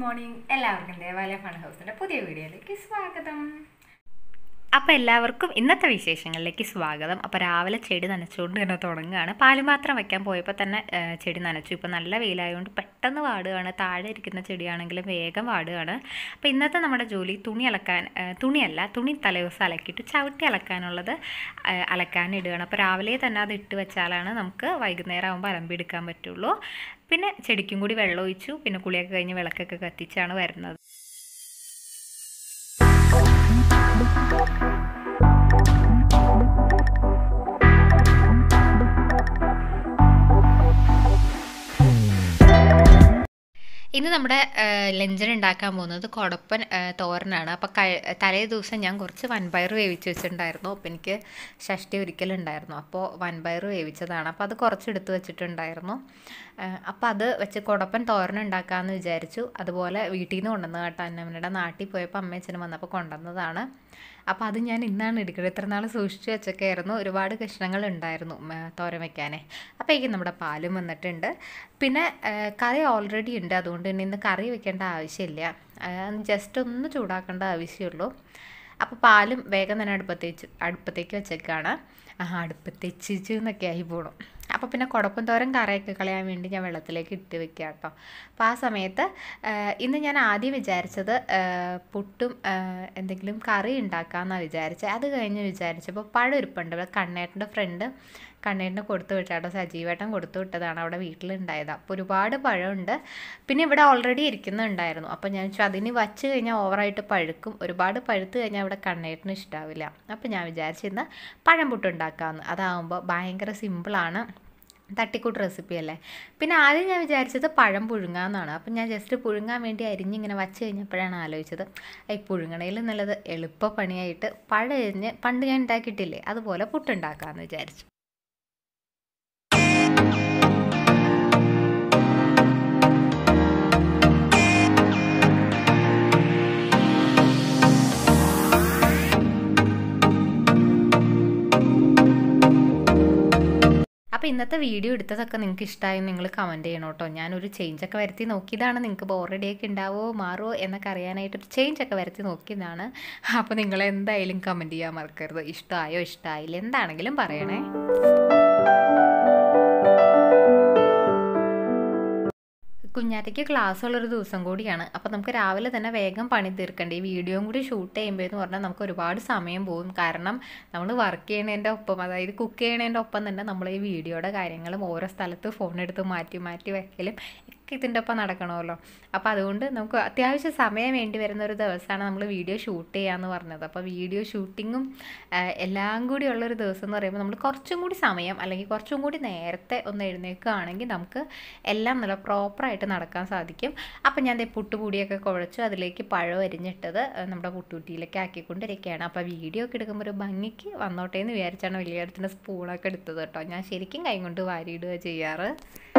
morning എല്ലാവർക്കും ദേവാലയ fun ഹൗസിൻ്റെ പുതിയ വീഡിയോയിലേക്ക് സ്വാഗതം അപ്പോൾ എല്ലാവർക്കും ഇന്നത്തെ വിശേഷങ്ങളിലേക്ക് സ്വാഗതം അപ്പോൾ രാവിലെ ചെടി നനച്ചുകൊണ്ട് തന്നെ തുടങ്ങുകയാണ് പാലുപാത്രം വയ്ക്കാൻ പോയപ്പോൾ തന്നെ ആ, ചെടി നനച്ചു ഇപ്പോൾ നല്ല വെയിലായതുകൊണ്ട് പെട്ടെന്ന് വാടുകയാണ് താഴെ ഇരിക്കുന്ന ചെടിയാണെങ്കിലും വേഗം വാടുകയാണ് അപ്പോൾ ഇന്നത്തെ നമ്മുടെ ജോലി തുണി അലക്കാൻ ആ, തുണിയല്ല തുണി തലേദിവസം അലക്കിയിട്ട് ചവിട്ടി അലക്കാനുള്ളത് ആ, അലക്കാനിടുകയാണ് അപ്പോൾ രാവിലെ തന്നെ അത് ഇട്ട് വെച്ചാലാണ് നമുക്ക് വൈകുന്നേരം ആകുമ്പോൾ അലമ്പിയെടുക്കാൻ പറ്റുള്ളൂ പിന്നെ ചെടിക്കും കൂടി വെള്ളം ഒഴിച്ചു പിന്നെ കുളിയൊക്കെ കഴിഞ്ഞ് വിളക്കൊക്കെ കത്തിച്ചാണ് വരുന്നത് ഇന്ന് നമ്മുടെ ലഞ്ചിന് ഉണ്ടാക്കാൻ പോകുന്നത് കൊടപ്പൻ ആ, തോരനാണ് അപ്പോൾ കഴി തലേ ദിവസം ഞാൻ കുറച്ച് വൻപയർ വേവിച്ച് വെച്ചിട്ടുണ്ടായിരുന്നു അപ്പോൾ എനിക്ക് ഷഷ്ടി ഒരിക്കലുണ്ടായിരുന്നു അപ്പോൾ വൻപയർ വേവിച്ചതാണ് അപ്പോൾ അത് കുറച്ച് എടുത്ത് വെച്ചിട്ടുണ്ടായിരുന്നു ആ, അപ്പോൾ അത് വെച്ച് കൊടപ്പൻ തോരൻ ഉണ്ടാക്കാമെന്ന് വിചാരിച്ചു അതുപോലെ വീട്ടിൽ നിന്ന് കൊണ്ടുവന്ന് കേട്ടോ അന്നമ്മയുടെ നാട്ടിൽ പോയപ്പോൾ അമ്മയച്ഛനും വന്നപ്പോൾ കൊണ്ടുവന്നതാണ് അപ്പോൾ അത് ഞാൻ ഇന്നാണ് എടുക്കുന്നത് ഇത്ര നാൾ സൂക്ഷിച്ച് വെച്ചൊക്കെ ആയിരുന്നു ഒരുപാട് കഷ്ണങ്ങൾ ഉണ്ടായിരുന്നു ഉം, തോരൻ വെക്കാനേ അപ്പോഴേക്കും നമ്മുടെ പാലും വന്നിട്ടുണ്ട് പിന്നെ ആ, കറി ഓൾറെഡി ഉണ്ട് അതുകൊണ്ട് തന്നെ ഇന്ന് കറി വെക്കേണ്ട ആവശ്യമില്ല ജസ്റ്റ് ഒന്ന് ചൂടാക്കേണ്ട ആവശ്യമുള്ളൂ അപ്പോൾ പാലും വേഗം തന്നെ അടുപ്പത്തേച്ച് അടുപ്പത്തേക്ക് വെച്ചേക്കാണ് ആ അടുപ്പത്തേച്ച് എന്നൊക്കെ ആയി പോകണം അപ്പോൾ പിന്നെ കുടപ്പൻ തോരൻ കറിയൊക്കെ കളയാൻ വേണ്ടി ഞാൻ വെള്ളത്തിലേക്ക് ഇട്ട് വെക്കുക കേട്ടോ അപ്പോൾ ആ സമയത്ത് ആ, ഇന്ന് ഞാൻ ആദ്യം വിചാരിച്ചത് ആ, പുട്ടും ആ, എന്തെങ്കിലും കറി ഉണ്ടാക്കാമെന്നാണ് വിചാരിച്ചത് അത് കഴിഞ്ഞ് വിചാരിച്ചപ്പോൾ പഴം ഇരിപ്പുണ്ട് ഇവിടെ കണ്ണേട്ടൻ്റെ ഫ്രണ്ട് കണ്ണേട്ടന് കൊടുത്തു വിട്ടാട്ടോ സജീവേട്ടൻ കൊടുത്തു വിട്ടതാണ് അവിടെ വീട്ടിലുണ്ടായത് അപ്പോൾ ഒരുപാട് പഴമുണ്ട് പിന്നെ ഇവിടെ ഓൾറെഡി ഇരിക്കുന്നുണ്ടായിരുന്നു അപ്പോൾ ഞാൻ വെച്ചു അതിന് വച്ച് കഴിഞ്ഞാൽ ഓവറായിട്ട് പഴുക്കും ഒരുപാട് പഴുത്ത് കഴിഞ്ഞാൽ ഇവിടെ കണ്ണേട്ടന് ഇഷ്ടാവില്ല അപ്പോൾ ഞാൻ വിചാരിച്ചിരുന്ന പഴം പുട്ടുണ്ടാക്കാമെന്ന് അതാകുമ്പോൾ ഭയങ്കര സിമ്പിളാണ് തട്ടിക്കൂട്ട് റെസിപ്പി അല്ലേ പിന്നെ ആദ്യം ഞാൻ വിചാരിച്ചത് പഴം പുഴുങ്ങാമെന്നാണ് അപ്പം ഞാൻ ജസ്റ്റ് പുഴുങ്ങാൻ വേണ്ടി അരിഞ്ഞിങ്ങനെ വച്ച് കഴിഞ്ഞപ്പോഴാണ് ആലോചിച്ചത് ഈ പുഴുങ്ങണയിൽ നല്ലത് എളുപ്പ പണിയായിട്ട് പഴം അരിഞ്ഞ് പണ്ട് ഞാൻ ഉണ്ടാക്കിയിട്ടില്ലേ അതുപോലെ പുട്ടുണ്ടാക്കാമെന്ന് വിചാരിച്ചു അപ്പോൾ ഇന്നത്തെ വീഡിയോ എടുത്തതൊക്കെ നിങ്ങൾക്ക് ഇഷ്ടമായി നിങ്ങൾ കമൻറ്റ് ചെയ്യണം കേട്ടോ ഞാനൊരു ചേഞ്ചൊക്കെ വരുത്തി നോക്കിയതാണ് നിങ്ങൾക്ക് ബോറടിയൊക്കെ ഉണ്ടാവോ മാറുമോ എന്നൊക്കെ അറിയാനായിട്ട് ഒരു ചേഞ്ചൊക്കെ വരുത്തി നോക്കിയതാണ് അപ്പോൾ നിങ്ങൾ എന്തായാലും കമൻറ്റ് ചെയ്യാൻ മറക്കരുത് ഇഷ്ടമായോ ഇഷ്ടമായില്ല എന്താണെങ്കിലും പറയണേ കുഞ്ഞാറ്റയ്ക്ക് ക്ലാസ് ഉള്ളൊരു ദിവസം കൂടിയാണ് അപ്പോൾ നമുക്ക് രാവിലെ തന്നെ വേഗം പണി തീർക്കണ്ടേ ഈ വീഡിയോയും കൂടി ഷൂട്ട് ചെയ്യുമ്പോൾ എന്ന് പറഞ്ഞാൽ നമുക്ക് ഒരുപാട് സമയം പോകും കാരണം നമ്മൾ വർക്ക് ചെയ്യണതിൻ്റെ ഒപ്പം അതായത് കുക്ക് ചെയ്യണതിൻ്റെ ഒപ്പം തന്നെ നമ്മൾ ഈ വീഡിയോയുടെ കാര്യങ്ങളും ഓരോ സ്ഥലത്ത് ഫോൺ എടുത്ത് മാറ്റി മാറ്റി വെക്കലും ഒക്കെ ഇതിൻ്റെ ഒപ്പം നടക്കണമല്ലോ അപ്പോൾ അതുകൊണ്ട് നമുക്ക് അത്യാവശ്യം സമയം വേണ്ടി വരുന്ന ഒരു ദിവസമാണ് നമ്മൾ വീഡിയോ ഷൂട്ട് ചെയ്യാമെന്ന് പറഞ്ഞത് അപ്പോൾ വീഡിയോ ഷൂട്ടിങ്ങും എല്ലാം കൂടി ഉള്ളൊരു ദിവസം എന്ന് പറയുമ്പോൾ നമ്മൾ കുറച്ചും കൂടി സമയം അല്ലെങ്കിൽ കുറച്ചും കൂടി നേരത്തെ ഒന്ന് എഴുന്നേൽക്കുകയാണെങ്കിൽ നമുക്ക് എല്ലാം നല്ല പ്രോപ്പറായിട്ട് നടക്കാൻ സാധിക്കും അപ്പം ഞാൻ ദേ പുട്ടുപൊടിയൊക്കെ കുഴച്ചു അതിലേക്ക് പഴം അരിഞ്ഞിട്ടത് ഏഹ്, നമ്മുടെ പുട്ടുകുട്ടിയിലേക്ക് ആക്കിക്കൊണ്ടിരിക്കുകയാണ് അപ്പോൾ വീഡിയോ ഒക്കെ എടുക്കുമ്പോൾ ഒരു ഭംഗിക്ക് വന്നോട്ടെ എന്ന് വിചാരിച്ചാണ് വലിയ കാര്യത്തിൻ്റെ സ്പൂണൊക്കെ എടുത്തത് കേട്ടോ ഞാൻ ശരിക്കും കൈ കൊണ്ട് വാരിയിടുക ചെയ്യാറ്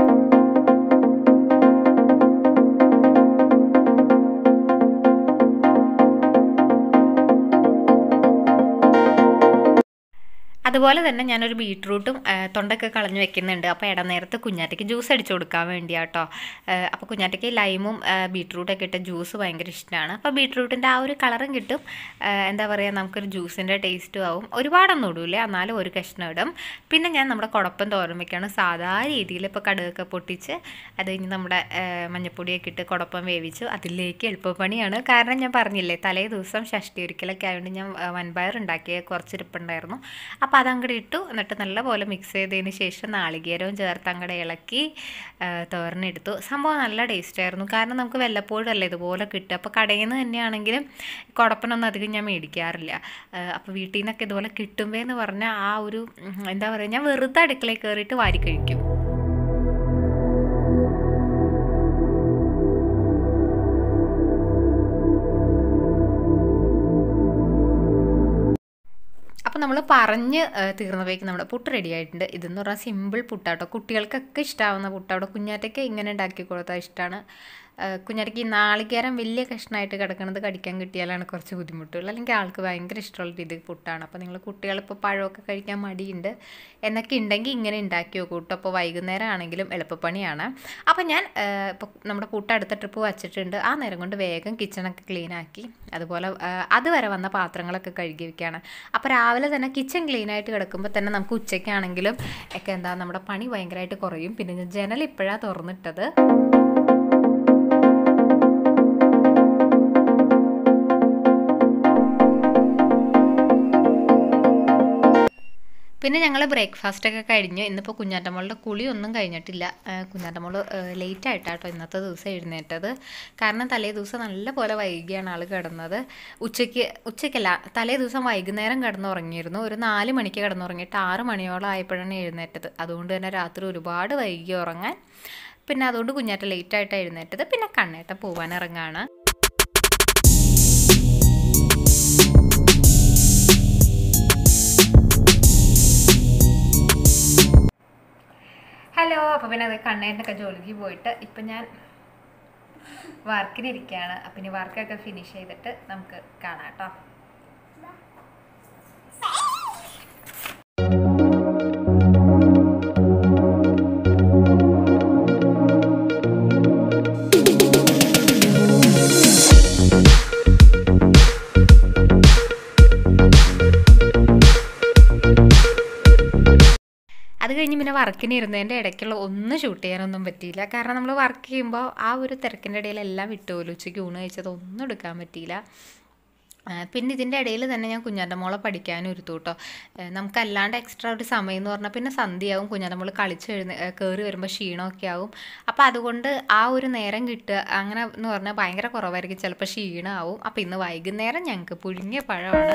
അതുപോലെ തന്നെ ഞാനൊരു ബീട്രൂട്ടും ആ, തൊണ്ടൊക്കെ കളഞ്ഞു വെക്കുന്നുണ്ട് അപ്പോൾ ഇടനേരത്ത് കുഞ്ഞാറ്റയ്ക്ക് ജ്യൂസ് അടിച്ചു കൊടുക്കാൻ വേണ്ടിയാട്ടോ അപ്പോൾ കുഞ്ഞാറ്റയ്ക്ക് ലൈമും ആ, ബീട്രൂട്ടൊക്കെ ഇട്ട ജ്യൂസ് ഭയങ്കര ഇഷ്ടമാണ് അപ്പോൾ ബീട്രൂട്ടിൻ്റെ ആ ഒരു കളറും കിട്ടും ആ, എന്താ പറയുക നമുക്കൊരു ജ്യൂസിൻ്റെ ടേസ്റ്റും ആവും ഒരുപാടൊന്നും ഇടൂല എന്നാലും ഒരു കഷ്ണം ഇടും പിന്നെ ഞാൻ നമ്മുടെ കുഴപ്പം തോരൻ വെക്കുകയാണ് സാധാ രീതിയിൽ ഇപ്പോൾ കടുകൊക്കെ പൊട്ടിച്ച് അത് കഴിഞ്ഞ് നമ്മുടെ ആ, മഞ്ഞപ്പൊടിയൊക്കെ ഇട്ട് കുഴപ്പം വേവിച്ചു അതിലേക്ക് എളുപ്പപ്പണിയാണ് കാരണം ഞാൻ പറഞ്ഞില്ലേ തലേ ദിവസം ഷഷ്ടി ഒരിക്കലൊക്കെ ആയതുകൊണ്ട് ഞാൻ ആ, വൻപയർ ഉണ്ടാക്കിയ കുറച്ച് ഇരിപ്പുണ്ടായിരുന്നു അപ്പോൾ അതങ്ങോട്ട് ഇട്ടു എന്നിട്ട് നല്ലപോലെ മിക്സ് ചെയ്തതിന് ശേഷം നാളികേരവും ചേർത്ത് അങ്ങോട്ട് ഇളക്കി ആ, തോരനെടുത്തു സംഭവം നല്ല ടേസ്റ്റ് ആയിരുന്നു കാരണം നമുക്ക് വല്ലപ്പോഴും അല്ല ഇതുപോലെ കിട്ടുക അപ്പോൾ കടയിൽ നിന്ന് തന്നെയാണെങ്കിലും കുടപ്പനൊന്നും അധികം ഞാൻ മേടിക്കാറില്ല അപ്പോൾ വീട്ടിൽ നിന്നൊക്കെ ഇതുപോലെ കിട്ടുമ്പോൾ എന്ന് പറഞ്ഞാൽ ആ ഒരു ഉം, എന്താ പറയുക ഞാൻ വെറുതെ അടുക്കളയിൽ കയറിയിട്ട് വാരി കഴിക്കും അപ്പോൾ നമ്മൾ പറഞ്ഞ് ഏഹ്, തീർന്നപ്പോഴേക്കും നമ്മുടെ പുട്ട് റെഡി ആയിട്ടുണ്ട് ഇതെന്ന് പറഞ്ഞാൽ സിമ്പിൾ പുട്ടാട്ടോ കുട്ടികൾക്കൊക്കെ ഇഷ്ടമാവുന്ന പുട്ട് അവിടെ കുഞ്ഞാറ്റയ്ക്ക് ഇങ്ങനെ ഉണ്ടാക്കി കൊടുത്താൽ ഇഷ്ടമാണ് കുഞ്ഞാറ്റയ്ക്ക് ഈ നാളികേരം വലിയ കഷ്ണമായിട്ട് കിടക്കുന്നത് കടിക്കാൻ കിട്ടിയാലാണ് കുറച്ച് ബുദ്ധിമുട്ടുകൾ അല്ലെങ്കിൽ ആൾക്ക് ഭയങ്കര ഇഷ്ടമുള്ള രീതി പുട്ടാണ് അപ്പോൾ നിങ്ങൾ കുട്ടികളിപ്പോൾ പഴമൊക്കെ കഴിക്കാൻ മടിയുണ്ട് എന്നൊക്കെ ഉണ്ടെങ്കിൽ ഇങ്ങനെ ഉണ്ടാക്കി നോക്കൂ കേട്ടോ അപ്പോൾ വൈകുന്നേരം ആണെങ്കിലും എളുപ്പപ്പണിയാണ് അപ്പോൾ ഞാൻ ഇപ്പോൾ നമ്മുടെ പുട്ട് അടുത്ത ട്രിപ്പ് വച്ചിട്ടുണ്ട് ആ നേരം കൊണ്ട് വേഗം കിച്ചണൊക്കെ ക്ലീൻ ആക്കി അതുപോലെ ആ, അതുവരെ വന്ന പാത്രങ്ങളൊക്കെ കഴുകി വെക്കുകയാണ് അപ്പോൾ രാവിലെ തന്നെ കിച്ചൺ ക്ലീൻ ആയിട്ട് കിടക്കുമ്പോൾ തന്നെ നമുക്ക് ഉച്ചയ്ക്കാണെങ്കിലും ഒക്കെ എന്താ നമ്മുടെ പണി ഭയങ്കരമായിട്ട് കുറയും പിന്നെ ഞാൻ ജനൽ ഇപ്പോഴാണ് തുറന്നിട്ടത് പിന്നെ ഞങ്ങൾ ബ്രേക്ക്ഫാസ്റ്റ് ഒക്കെ കഴിഞ്ഞ് ഇന്നിപ്പോൾ കുഞ്ഞാറ്റമ്മളുടെ കുളി ഒന്നും കഴിഞ്ഞിട്ടില്ല കുഞ്ഞാറ്റമ്മൾ ലേറ്റ് ആയിട്ടാട്ടോ ഇന്നത്തെ ദിവസം എഴുന്നേറ്റത് കാരണം തലേ ദിവസം നല്ല പോലെ വൈകിയാണ് ആൾ കിടന്നത് ഉച്ചയ്ക്ക് ഉച്ചയ്ക്കല്ല തലേ ദിവസം വൈകുന്നേരം കിടന്നുറങ്ങിയിരുന്നു ഒരു നാല് മണിക്ക് കിടന്നുറങ്ങിയിട്ട് ആറ് മണിയോളം ആയപ്പോഴാണ് എഴുന്നേറ്റത് അതുകൊണ്ട് തന്നെ രാത്രി ഒരുപാട് വൈകി ഉറങ്ങാൻ പിന്നെ അതുകൊണ്ട് കുഞ്ഞാറ്റ ലേറ്റ് ആയിട്ടാണ് എഴുന്നേറ്റത് പിന്നെ കണ്ണേട്ട പോവാൻ ഇറങ്ങാണ് ഹലോ അപ്പോൾ പിന്നെ അത് കണ്ണേട്ടൊക്കെ ജോലിക്ക് പോയിട്ട് ഇപ്പം ഞാൻ വർക്കിനിരിക്കുകയാണ് അപ്പം ഇനി വർക്കൊക്കെ ഫിനിഷ് ചെയ്തിട്ട് നമുക്ക് കാണാം കേട്ടോ അത് കഴിഞ്ഞ് പിന്നെ വർക്കിന് ഇരുന്നതിൻ്റെ ഇടയ്ക്കുള്ള ഒന്നും ഷൂട്ട് ചെയ്യാനൊന്നും പറ്റിയില്ല കാരണം നമ്മൾ വർക്ക് ചെയ്യുമ്പോൾ ആ ഒരു തിരക്കിൻ്റെ ഇടയിൽ എല്ലാം വിട്ടുപോലും ഉച്ചയ്ക്ക് ഊണ് കഴിച്ചത് ഒന്നും എടുക്കാൻ പറ്റിയില്ല ആ, പിന്നെ ഇതിൻ്റെ ഇടയിൽ തന്നെ ഞാൻ കുഞ്ഞാൻ്റെ മോളെ പഠിക്കാനും ഇരുത്തു കേട്ടോ നമുക്കല്ലാണ്ട് എക്സ്ട്രാ ഒരു സമയം എന്ന് പറഞ്ഞാൽ പിന്നെ സന്ധ്യയാവും കുഞ്ഞാൻ്റെ മോള് കളിച്ച് എഴുന്ന കയറി വരുമ്പോൾ ക്ഷീണമൊക്കെ ആവും അപ്പോൾ അതുകൊണ്ട് ആ ഒരു നേരം കിട്ടുക അങ്ങനെ എന്ന് പറഞ്ഞാൽ ഭയങ്കര കുറവായിരിക്കും ചിലപ്പോൾ ക്ഷീണമാവും അപ്പോൾ ഇന്ന് വൈകുന്നേരം ഞങ്ങൾക്ക് പുഴുങ്ങിയ പഴമാണ്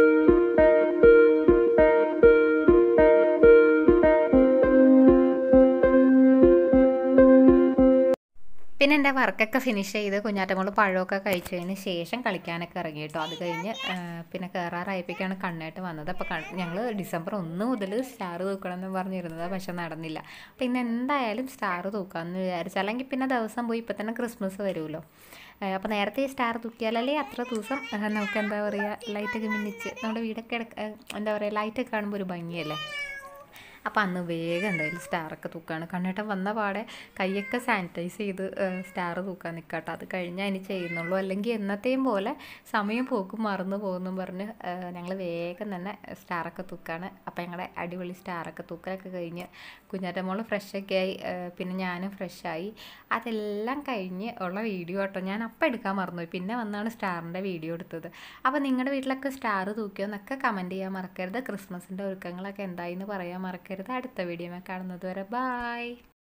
പിന്നെ എൻ്റെ വർക്കൊക്കെ ഫിനിഷ് ചെയ്ത് കുഞ്ഞാറ്റമോള് പഴമൊക്കെ കഴിച്ചതിന് ശേഷം കളിക്കാനൊക്കെ ഇറങ്ങി കേട്ടോ അത് കഴിഞ്ഞ് ആ, പിന്നെ കയറാറായപ്പോഴേക്കാണ് കണ്ണായിട്ട് വന്നത് അപ്പോൾ ഞങ്ങൾ ഡിസംബർ ഒന്ന് മുതൽ സ്റ്റാർ തൂക്കണം എന്ന് പറഞ്ഞിരുന്നത് പക്ഷെ നടന്നില്ല അപ്പോൾ ഇന്ന് എന്തായാലും സ്റ്റാർ തൂക്കാമെന്ന് വിചാരിച്ചു അല്ലെങ്കിൽ പിന്നെ ദിവസം പോയി ഇപ്പം തന്നെ ക്രിസ്മസ് വരുമല്ലോ അപ്പോൾ നേരത്തെ ഈ സ്റ്റാർ തൂക്കിയാലല്ലേ അത്ര ദിവസം ആ, നമുക്ക് എന്താ പറയുക ലൈറ്റൊക്കെ മിന്നിച്ച് നമ്മുടെ വീടൊക്കെ ഇടക്ക് ആ, എന്താ പറയുക ലൈറ്റൊക്കെ കാണുമ്പോൾ ഒരു ഭംഗിയല്ലേ അപ്പോൾ അന്ന് വേഗം എന്തായാലും സ്റ്റാറൊക്കെ തൂക്കാണ് കണ്ണേട്ടൻ വന്ന പാടെ കൈയൊക്കെ സാനിറ്റൈസ് ചെയ്ത് സ്റ്റാർ തൂക്കാൻ നിൽക്കട്ടോ അത് കഴിഞ്ഞാൽ ഇനി ചെയ്യുന്നുള്ളൂ അല്ലെങ്കിൽ എന്നത്തെയും പോലെ സമയം പോക്കും മറന്നു പോകുന്നു പറഞ്ഞ് ഞങ്ങൾ വേഗം തന്നെ സ്റ്റാറൊക്കെ തൂക്കാണ് അപ്പോൾ ഞങ്ങളുടെ അടിപൊളി സ്റ്റാറൊക്കെ തൂക്കലൊക്കെ കഴിഞ്ഞ് കുഞ്ഞാറ്റമ്മോൾ ഫ്രഷൊക്കെ ആയി ആ, പിന്നെ ഞാനും ഫ്രഷായി അതെല്ലാം കഴിഞ്ഞ് ഉള്ള വീഡിയോ കേട്ടോ ഞാൻ അപ്പം എടുക്കാൻ മറന്നുപോയി പിന്നെ വന്നാണ് സ്റ്റാറിൻ്റെ വീഡിയോ എടുത്തത് അപ്പോൾ നിങ്ങളുടെ വീട്ടിലൊക്കെ സ്റ്റാർ തൂക്കിയോ എന്നൊക്കെ കമൻറ്റ് ചെയ്യാൻ മറക്കരുത് ക്രിസ്മസിൻ്റെ ഒരുക്കങ്ങളൊക്കെ എന്തായി എന്ന് പറയാൻ മറക്കരുത് അടുത്ത വീഡിയോ കാണുന്നത് വരെ ബായ്